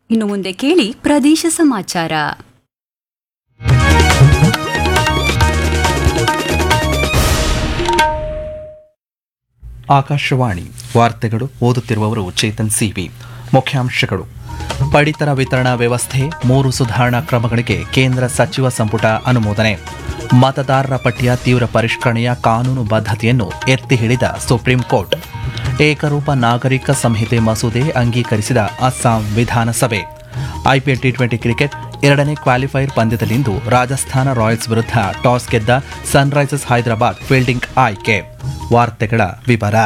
ಇನ್ನು ಮುಂದೆ ಕೇಳಿ ಪ್ರದೇಶ ಸಮಾಚಾರ ಆಕಾಶವಾಣಿ ವಾರ್ತೆಗಳು ಓದುತ್ತಿರುವವರು ಚೇತನ್ ಸಿವಿ ಮುಖ್ಯಾಂಶಗಳು ಪಡಿತರ ವಿತರಣಾ ವ್ಯವಸ್ಥೆ ಮೂರು ಸುಧಾರಣಾ ಕ್ರಮಗಳಿಗೆ ಕೇಂದ್ರ ಸಚಿವ ಸಂಪುಟ ಅನುಮೋದನೆ ಮತದಾರರ ಪಟ್ಟಿಯ ತೀವ್ರ ಪರಿಷ್ಕರಣೆಯ ಕಾನೂನು ಬದ್ಧತೆಯನ್ನು ಎತ್ತಿ ಹಿಡಿದ ಸುಪ್ರೀಂ ಕೋರ್ಟ್ ಏಕರೂಪ ನಾಗರಿಕ ಸಂಹಿತೆ ಮಸೂದೆ ಅಂಗೀಕರಿಸಿದ ಅಸ್ಸಾಂ ವಿಧಾನಸಭೆ ಐಪಿಎಲ್ ಟಿ ಟ್ವೆಂಟಿ ಕ್ರಿಕೆಟ್ ಎರಡನೇ ಕ್ವಾಲಿಫೈರ್ ಪಂದ್ಯದಲ್ಲಿಂದು ರಾಜಸ್ಥಾನ ರಾಯಲ್ಸ್ ವಿರುದ್ಧ ಟಾಸ್ ಗೆದ್ದ ಸನ್ರೈಸರ್ಸ್ ಹೈದರಾಬಾದ್ ಫೀಲ್ಡಿಂಗ್ ಆಯ್ಕೆ ವಾರ್ತೆಗಳ ವಿವರ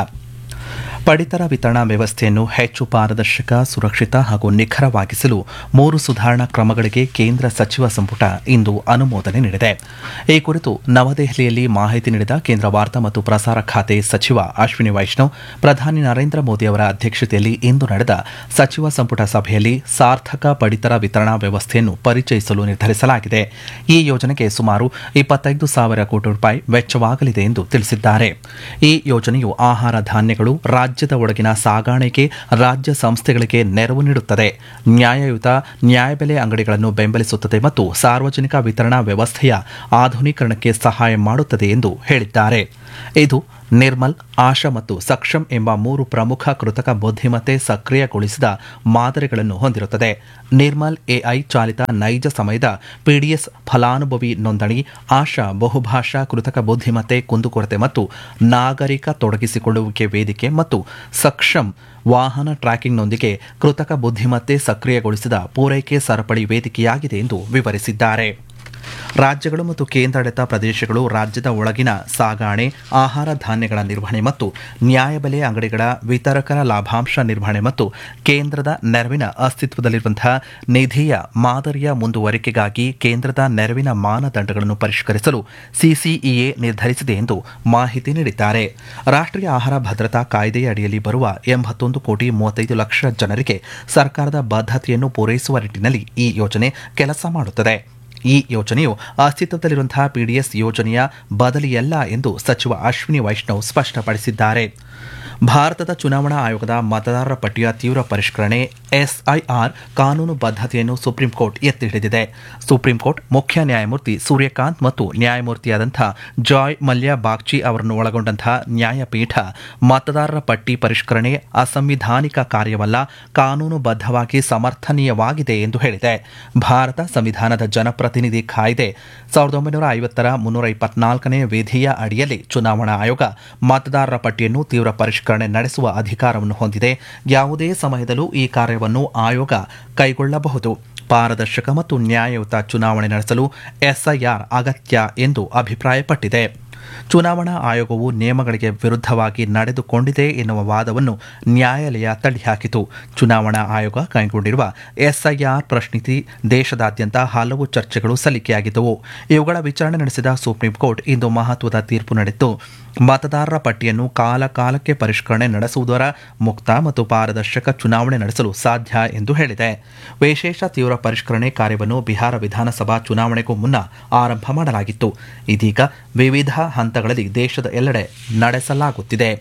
ಪಡಿತರ ವಿತರಣಾ ವ್ಯವಸ್ಥೆಯನ್ನು ಹೆಚ್ಚು ಪಾರದರ್ಶಕ ಸುರಕ್ಷಿತ ಹಾಗೂ ನಿಖರವಾಗಿಸಲು ಮೂರು ಸುಧಾರಣಾ ಕ್ರಮಗಳಿಗೆ ಕೇಂದ್ರ ಸಚಿವ ಸಂಪುಟ ಇಂದು ಅನುಮೋದನೆ ನೀಡಿದೆ ಈ ಕುರಿತು ನವದೆಹಲಿಯಲ್ಲಿ ಮಾಹಿತಿ ನೀಡಿದ ಕೇಂದ್ರ ವಾರ್ತಾ ಮತ್ತು ಪ್ರಸಾರ ಖಾತೆ ಸಚಿವ ಅಶ್ವಿನಿ ವೈಷ್ಣವ್ ಪ್ರಧಾನಿ ನರೇಂದ್ರ ಮೋದಿ ಅವರ ಅಧ್ಯಕ್ಷತೆಯಲ್ಲಿ ಇಂದು ನಡೆದ ಸಚಿವ ಸಂಪುಟ ಸಭೆಯಲ್ಲಿ ಸಾರ್ಥಕ ಪಡಿತರ ವಿತರಣಾ ವ್ಯವಸ್ಥೆಯನ್ನು ಪರಿಚಯಿಸಲು ನಿರ್ಧರಿಸಲಾಗಿದೆ ಈ ಯೋಜನೆಗೆ ಸುಮಾರು ಇಪ್ಪತ್ತೈದು ಸಾವಿರ ಕೋಟಿ ರೂಪಾಯಿ ವೆಚ್ಚವಾಗಲಿದೆ ಎಂದು ತಿಳಿಸಿದ್ದಾರೆ ಈ ಯೋಜನೆಯು ಆಹಾರ ಧಾನ್ಯಗಳು ರಾಜ್ಯದ ಒಳಗಿನ ಸಾಗಾಣಿಕೆ ರಾಜ್ಯ ಸಂಸ್ಥೆಗಳಿಗೆ ನೆರವು ನೀಡುತ್ತದೆ ನ್ಯಾಯಯುತ ನ್ಯಾಯಬೆಲೆ ಅಂಗಡಿಗಳನ್ನು ಬೆಂಬಲಿಸುತ್ತದೆ ಮತ್ತು ಸಾರ್ವಜನಿಕ ವಿತರಣಾ ವ್ಯವಸ್ಥೆಯ ಆಧುನೀಕರಣಕ್ಕೆ ಸಹಾಯ ಮಾಡುತ್ತದೆ ಎಂದು ಹೇಳಿದ್ದಾರೆ ಇದು ನಿರ್ಮಲ್ ಆಶಾ ಮತ್ತು ಸಕ್ಷಮ್ ಎಂಬ ಮೂರು ಪ್ರಮುಖ ಕೃತಕ ಬುದ್ಧಿಮತ್ತೆ ಸಕ್ರಿಯಗೊಳಿಸಿದ ಮಾದರಿಗಳನ್ನು ಹೊಂದಿರುತ್ತದೆ ನಿರ್ಮಲ್ ಎಐ ಚಾಲಿತ ನೈಜ ಸಮಯದ ಪಿಡಿಎಸ್ ಫಲಾನುಭವಿ ನೋಂದಣಿ ಆಶಾ ಬಹುಭಾಷಾ ಕೃತಕ ಬುದ್ಧಿಮತ್ತೆ ಕುಂದುಕೊರತೆ ಮತ್ತು ನಾಗರಿಕ ತೊಡಗಿಸಿಕೊಳ್ಳುವಿಕೆ ವೇದಿಕೆ ಮತ್ತು ಸಕ್ಷಮ್ ವಾಹನ ಟ್ರ್ಯಾಕಿಂಗ್ನೊಂದಿಗೆ ಕೃತಕ ಬುದ್ಧಿಮತ್ತೆ ಸಕ್ರಿಯಗೊಳಿಸಿದ ಪೂರೈಕೆ ಸರಪಳಿ ವೇದಿಕೆಯಾಗಿದೆ ಎಂದು ವಿವರಿಸಿದ್ದಾರೆ ರಾಜ್ಯಗಳು ಮತ್ತು ಕೇಂದ್ರಾಡಳಿತ ಪ್ರದೇಶಗಳು ರಾಜ್ಯದ ಒಳಗಿನ ಸಾಗಾಣೆ ಆಹಾರ ಧಾನ್ಯಗಳ ನಿರ್ವಹಣೆ ಮತ್ತು ನ್ಯಾಯಬೆಲೆ ಅಂಗಡಿಗಳ ವಿತರಕರ ಲಾಭಾಂಶ ನಿರ್ವಹಣೆ ಮತ್ತು ಕೇಂದ್ರದ ನೆರವಿನ ಅಸ್ತಿತ್ವದಲ್ಲಿರುವಂತಹ ನಿಧಿಯ ಮಾದರಿಯ ಮುಂದುವರಿಕೆಗಾಗಿ ಕೇಂದ್ರದ ನೆರವಿನ ಮಾನದಂಡಗಳನ್ನು ಪರಿಷ್ಕರಿಸಲು ಸಿಸಿಇಎ ನಿರ್ಧರಿಸಿದೆ ಎಂದು ಮಾಹಿತಿ ನೀಡಿದ್ದಾರೆ ರಾಷ್ಟ್ರೀಯ ಆಹಾರ ಭದ್ರತಾ ಕಾಯ್ದೆಯ ಅಡಿಯಲ್ಲಿ ಬರುವ ಎಂಬತ್ತೊಂದು ಕೋಟಿ ಮೂವತ್ತೈದು ಲಕ್ಷ ಜನರಿಗೆ ಸರ್ಕಾರದ ಬದ್ಧತೆಯನ್ನು ಪೂರೈಸುವ ನಿಟ್ಟಿನಲ್ಲಿ ಈ ಯೋಜನೆ ಕೆಲಸ ಮಾಡುತ್ತದೆ ಈ ಯೋಜನೆಯು ಅಸ್ತಿತ್ವದಲ್ಲಿರುವಂತಹ ಪಿಡಿಎಸ್ ಯೋಜನೆಯ ಬದಲಿಯಲ್ಲ ಎಂದು ಸಚಿವ ಅಶ್ವಿನಿ ವೈಷ್ಣವ್ ಸ್ಪಷ್ಟಪಡಿಸಿದ್ದಾರೆ ಭಾರತದ ಚುನಾವಣಾ ಆಯೋಗದ ಮತದಾರರ ಪಟ್ಟಿಯ ತೀವ್ರ ಪರಿಷ್ಕರಣೆ ಎಸ್ಐಆರ್ ಕಾನೂನು ಬದ್ಧತೆಯನ್ನು ಸುಪ್ರೀಂ ಕೋರ್ಟ್ ಎತ್ತಿ ಹಿಡಿದಿದೆ ಸುಪ್ರೀಂ ಕೋರ್ಟ್ ಮುಖ್ಯ ನ್ಯಾಯಮೂರ್ತಿ ಸೂರ್ಯಕಾಂತ್ ಮತ್ತು ನ್ಯಾಯಮೂರ್ತಿಯಾದಂಥ ಜಾಯ್ ಮಲ್ಯ ಬಾಗ್ಚಿ ಅವರನ್ನು ಒಳಗೊಂಡಂತಹ ನ್ಯಾಯಪೀಠ ಮತದಾರರ ಪಟ್ಟಿ ಪರಿಷ್ಕರಣೆ ಅಸಂವಿಧಾನಿಕ ಕಾರ್ಯವಲ್ಲ ಕಾನೂನುಬದ್ಧವಾಗಿ ಸಮರ್ಥನೀಯವಾಗಿದೆ ಎಂದು ಹೇಳಿದೆ ಭಾರತ ಸಂವಿಧಾನದ ಜನಪ್ರತಿನಿಧಿ ಕಾಯ್ದೆ ಸಾವಿರದ ಒಂಬೈನೂರ ಐವತ್ತರ ಮುನ್ನೂರ ಇಪ್ಪತ್ನಾಲ್ಕನೇ ವಿಧಿಯ ಅಡಿಯಲ್ಲಿ ಚುನಾವಣಾ ಆಯೋಗ ಮತದಾರರ ಪಟ್ಟಿಯನ್ನು ತೀವ್ರ ಪರಿಷ್ಕರಣೆ ನಡೆಸುವ ಅಧಿಕಾರವನ್ನು ಹೊಂದಿದೆ ಯಾವುದೇ ಸಮಯದಲ್ಲೂ ಈ ಕಾರ್ಯವನ್ನು ಆಯೋಗ ಕೈಗೊಳ್ಳಬಹುದು ಪಾರದರ್ಶಕ ಮತ್ತು ನ್ಯಾಯಯುತ ಚುನಾವಣೆ ನಡೆಸಲು ಎಸ್ಐಆರ್ ಅಗತ್ಯ ಎಂದು ಅಭಿಪ್ರಾಯಪಟ್ಟಿದೆ ಚುನಾವಣಾ ಆಯೋಗವು ನಿಯಮಗಳಿಗೆ ವಿರುದ್ಧವಾಗಿ ನಡೆದುಕೊಂಡಿದೆ ಎನ್ನುವ ವಾದವನ್ನು ನ್ಯಾಯಾಲಯ ತಳ್ಳಿಹಾಕಿತು ಚುನಾವಣಾ ಆಯೋಗ ಕೈಗೊಂಡಿರುವ ಎಸ್ಐಆರ್ ಪ್ರಶ್ನಿಸಿ ದೇಶದಾದ್ಯಂತ ಹಲವು ಚರ್ಚೆಗಳು ಸಲ್ಲಿಕೆಯಾಗಿದ್ದವು ಇವುಗಳ ವಿಚಾರಣೆ ನಡೆಸಿದ ಸುಪ್ರೀಂ ಕೋರ್ಟ್ ಇಂದು ಮಹತ್ವದ ತೀರ್ಪು ನೀಡಿದ್ದು ಮತದಾರರ ಪಟ್ಟಿಯನ್ನು ಕಾಲ ಕಾಲಕ್ಕೆ ಪರಿಷ್ಕರಣೆ ನಡೆಸುವುದರ ಮುಕ್ತ ಮತ್ತು ಪಾರದರ್ಶಕ ಚುನಾವಣೆ ನಡೆಸಲು ಸಾಧ್ಯ ಎಂದು ಹೇಳಿದೆ ವಿಶೇಷ ತೀವ್ರ ಪರಿಷ್ಕರಣೆ ಕಾರ್ಯವನ್ನು ಬಿಹಾರ ವಿಧಾನಸಭಾ ಚುನಾವಣೆಗೂ ಮುನ್ನ ಆರಂಭ ಮಾಡಲಾಗಿತ್ತು ಇದೀಗ ವಿವಿಧ ಹಂತಗಳಲ್ಲಿ ದೇಶದ ಎಲ್ಲೆಡೆ ನಡೆಸಲಾಗುತ್ತಿದೆ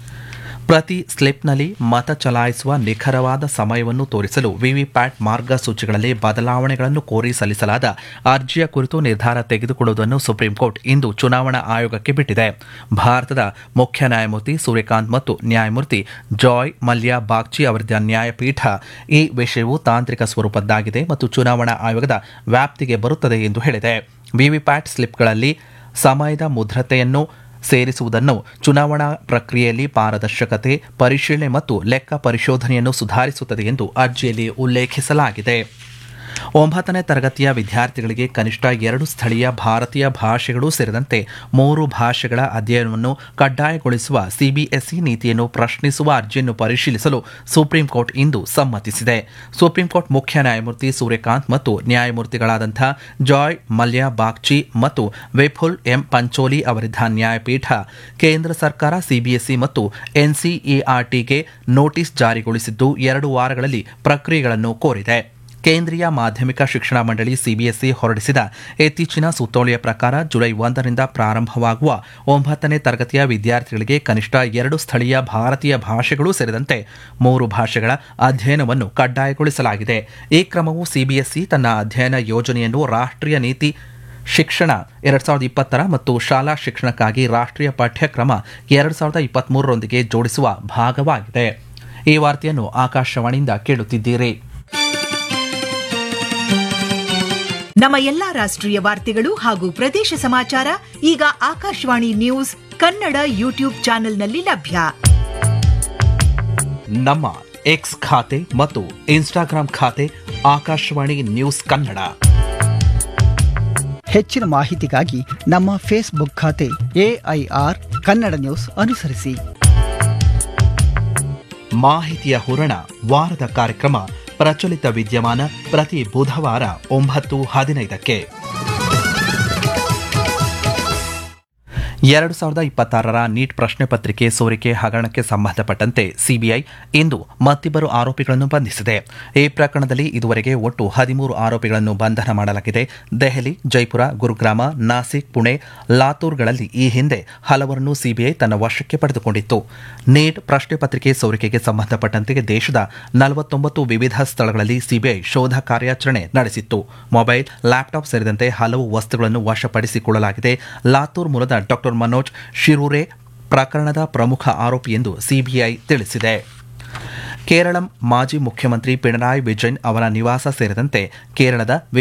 ಪ್ರತಿ ಸ್ಲಿಪ್ನಲ್ಲಿ ಮತ ಚಲಾಯಿಸುವ ನಿಖರವಾದ ಸಮಯವನ್ನು ತೋರಿಸಲು ವಿವಿಪ್ಯಾಟ್ ಮಾರ್ಗಸೂಚಿಗಳಲ್ಲಿ ಬದಲಾವಣೆಗಳನ್ನು ಕೋರಿ ಸಲ್ಲಿಸಲಾದ ಅರ್ಜಿಯ ಕುರಿತು ನಿರ್ಧಾರ ತೆಗೆದುಕೊಳ್ಳುವುದನ್ನು ಸುಪ್ರೀಂ ಕೋರ್ಟ್ ಇಂದು ಚುನಾವಣಾ ಆಯೋಗಕ್ಕೆ ಬಿಟ್ಟಿದೆ ಭಾರತದ ಮುಖ್ಯ ನ್ಯಾಯಮೂರ್ತಿ ಸೂರ್ಯಕಾಂತ್ ಮತ್ತು ನ್ಯಾಯಮೂರ್ತಿ ಜಾಯ್ ಮಲ್ಯ ಬಾಗ್ಚಿ ಅವರಿದ್ದ ನ್ಯಾಯಪೀಠ ಈ ವಿಷಯವು ತಾಂತ್ರಿಕ ಸ್ವರೂಪದ್ದಾಗಿದೆ ಮತ್ತು ಚುನಾವಣಾ ಆಯೋಗದ ವ್ಯಾಪ್ತಿಗೆ ಬರುತ್ತದೆ ಎಂದು ಹೇಳಿದೆ ವಿವಿಪ್ಯಾಟ್ ಸ್ಲಿಪ್ಗಳಲ್ಲಿ ಸಮಯದ ಮುದ್ರತೆಯನ್ನು ಸೇರಿಸುವುದನ್ನು ಚುನಾವಣಾ ಪ್ರಕ್ರಿಯೆಯಲ್ಲಿ ಪಾರದರ್ಶಕತೆ ಪರಿಶೀಲನೆ ಮತ್ತು ಲೆಕ್ಕ ಪರಿಶೋಧನೆಯನ್ನು ಸುಧಾರಿಸುತ್ತದೆ ಎಂದು ಅರ್ಜಿಯಲ್ಲಿ ಉಲ್ಲೇಖಿಸಲಾಗಿದೆ ಒಂಬತ್ತನೇ ತರಗತಿಯ ವಿದ್ಯಾರ್ಥಿಗಳಿಗೆ ಕನಿಷ್ಠ ಎರಡು ಸ್ಥಳೀಯ ಭಾರತೀಯ ಭಾಷೆಗಳು ಸೇರಿದಂತೆ ಮೂರು ಭಾಷೆಗಳ ಅಧ್ಯಯನವನ್ನು ಕಡ್ಡಾಯಗೊಳಿಸುವ ಸಿಬಿಎಸ್ಇ ನೀತಿಯನ್ನು ಪ್ರಶ್ನಿಸುವ ಅರ್ಜಿಯನ್ನು ಪರಿಶೀಲಿಸಲು ಸುಪ್ರೀಂ ಕೋರ್ಟ್ ಇಂದು ಸಮ್ಮತಿಸಿದೆ ಸುಪ್ರೀಂ ಕೋರ್ಟ್ ಮುಖ್ಯ ನ್ಯಾಯಮೂರ್ತಿ ಸೂರ್ಯಕಾಂತ್ ಮತ್ತು ನ್ಯಾಯಮೂರ್ತಿಗಳಾದಂಥ ಜಾಯ್ ಮಲ್ಯ ಬಾಗ್ಚಿ ಮತ್ತು ವಿಪುಲ್ ಎಂ ಪಂಚೋಲಿ ಅವರಿದ್ದ ನ್ಯಾಯಪೀಠ ಕೇಂದ್ರ ಸರ್ಕಾರ ಸಿಬಿಎಸ್ಇ ಮತ್ತು ಎನ್ಸಿಇಆರ್ಟಿಗೆ ನೋಟಿಸ್ ಜಾರಿಗೊಳಿಸಿದ್ದು ಎರಡು ವಾರಗಳಲ್ಲಿ ಪ್ರಕ್ರಿಯೆಗಳನ್ನು ಕೋರಿದೆ ಕೇಂದ್ರೀಯ ಮಾಧ್ಯಮಿಕ ಶಿಕ್ಷಣ ಮಂಡಳಿ ಸಿಬಿಎಸ್ಇ ಹೊರಡಿಸಿದ ಇತ್ತೀಚಿನ ಸುತ್ತೋಲೆಯ ಪ್ರಕಾರ ಜುಲೈ ಒಂದರಿಂದ ಪ್ರಾರಂಭವಾಗುವ ಒಂಬತ್ತನೇ ತರಗತಿಯ ವಿದ್ಯಾರ್ಥಿಗಳಿಗೆ ಕನಿಷ್ಠ ಎರಡು ಸ್ಥಳೀಯ ಭಾರತೀಯ ಭಾಷೆಗಳು ಸೇರಿದಂತೆ ಮೂರು ಭಾಷೆಗಳ ಅಧ್ಯಯನವನ್ನು ಕಡ್ಡಾಯಗೊಳಿಸಲಾಗಿದೆ ಈ ಕ್ರಮವು ಸಿಬಿಎಸ್ಇ ತನ್ನ ಅಧ್ಯಯನ ಯೋಜನೆಯನ್ನು ರಾಷ್ಟ್ರೀಯ ನೀತಿ ಶಿಕ್ಷಣ ಎರಡ್ ಸಾವಿರದ ಇಪ್ಪತ್ತರ ಮತ್ತು ಶಾಲಾ ಶಿಕ್ಷಣಕ್ಕಾಗಿ ರಾಷ್ಟ್ರೀಯ ಪಠ್ಯಕ್ರಮ ಎರಡ್ ಸಾವಿರದ ಇಪ್ಪತ್ಮೂರರೊಂದಿಗೆ ಜೋಡಿಸುವ ಭಾಗವಾಗಿದೆ ಈ ವಾರ್ತೆಯನ್ನು ಆಕಾಶವಾಣಿಯಿಂದ ಕೇಳುತ್ತಿದ್ದೀರಿ ನಮ್ಮ ಎಲ್ಲಾ ರಾಷ್ಟ್ರೀಯ ವಾರ್ತೆಗಳು ಹಾಗೂ ಪ್ರದೇಶ ಸಮಾಚಾರ ಈಗ ಆಕಾಶವಾಣಿ ನ್ಯೂಸ್ ಕನ್ನಡ ಯೂಟ್ಯೂಬ್ ಚಾನೆಲ್ನಲ್ಲಿ ಲಭ್ಯ ನಮ್ಮ ಎಕ್ಸ್ ಖಾತೆ ಮತ್ತು ಇನ್ಸ್ಟಾಗ್ರಾಂ ಖಾತೆ ಆಕಾಶವಾಣಿ ನ್ಯೂಸ್ ಕನ್ನಡ ಹೆಚ್ಚಿನ ಮಾಹಿತಿಗಾಗಿ ನಮ್ಮ ಫೇಸ್ಬುಕ್ ಖಾತೆ ಎಐಆರ್ ಕನ್ನಡ ನ್ಯೂಸ್ ಅನುಸರಿಸಿ ಮಾಹಿತಿಯ ಹೂರಣ ವಾರದ ಕಾರ್ಯಕ್ರಮ ಪ್ರಚಲಿತ ವಿದ್ಯಮಾನ ಪ್ರತಿ ಬುಧವಾರ ಒಂಬತ್ತು ಹದಿನೈದಕ್ಕೆ ಎರಡು ಸಾವಿರದ ಇಪ್ಪತ್ತಾರರ ನೀಟ್ ಪ್ರಶ್ನೆ ಪತ್ರಿಕೆ ಸೋರಿಕೆ ಹಗರಣಕ್ಕೆ ಸಂಬಂಧಪಟ್ಟಂತೆ ಸಿಬಿಐ ಇಂದು ಮತ್ತಿಬ್ಬರು ಆರೋಪಿಗಳನ್ನು ಬಂಧಿಸಿದೆ ಈ ಪ್ರಕರಣದಲ್ಲಿ ಇದುವರೆಗೆ ಒಟ್ಟು ಹದಿಮೂರು ಆರೋಪಿಗಳನ್ನು ಬಂಧನ ಮಾಡಲಾಗಿದೆ ದೆಹಲಿ ಜೈಪುರ ಗುರುಗ್ರಾಮ ನಾಸಿಕ್ ಪುಣೆ ಲಾತೂರ್ಗಳಲ್ಲಿ ಈ ಹಿಂದೆ ಹಲವರನ್ನು ಸಿಬಿಐ ತನ್ನ ವಶಕ್ಕೆ ಪಡೆದುಕೊಂಡಿತ್ತು ನೀಟ್ ಪ್ರಶ್ನೆ ಪತ್ರಿಕೆ ಸೋರಿಕೆಗೆ ಸಂಬಂಧಪಟ್ಟಂತೆ ದೇಶದ ನಲವತ್ತೊಂಬತ್ತು ವಿವಿಧ ಸ್ಥಳಗಳಲ್ಲಿ ಸಿಬಿಐ ಶೋಧ ಕಾರ್ಯಾಚರಣೆ ನಡೆಸಿತ್ತು ಮೊಬೈಲ್ ಲ್ಯಾಪ್ಟಾಪ್ ಸೇರಿದಂತೆ ಹಲವು ವಸ್ತುಗಳನ್ನು ವಶಪಡಿಸಿಕೊಳ್ಳಲಾಗಿದೆ ಲಾತೂರ್ ಮೂಲದ ಡಾಕ್ಟರ್ ಮನೋಜ್ ಶಿರೂರೆ ಪ್ರಕರಣದ ಪ್ರಮುಖ ಆರೋಪಿ ಎಂದು ಸಿಬಿಐ ತಿಳಿಸಿದೆ ಕೇರಳಂ ಮಾಜಿ ಮುಖ್ಯಮಂತ್ರಿ ಪಿಣರಾಯಿ ವಿಜಯನ್ ಅವರ ನಿವಾಸ ಸೇರಿದಂತೆ ಕೇರಳದ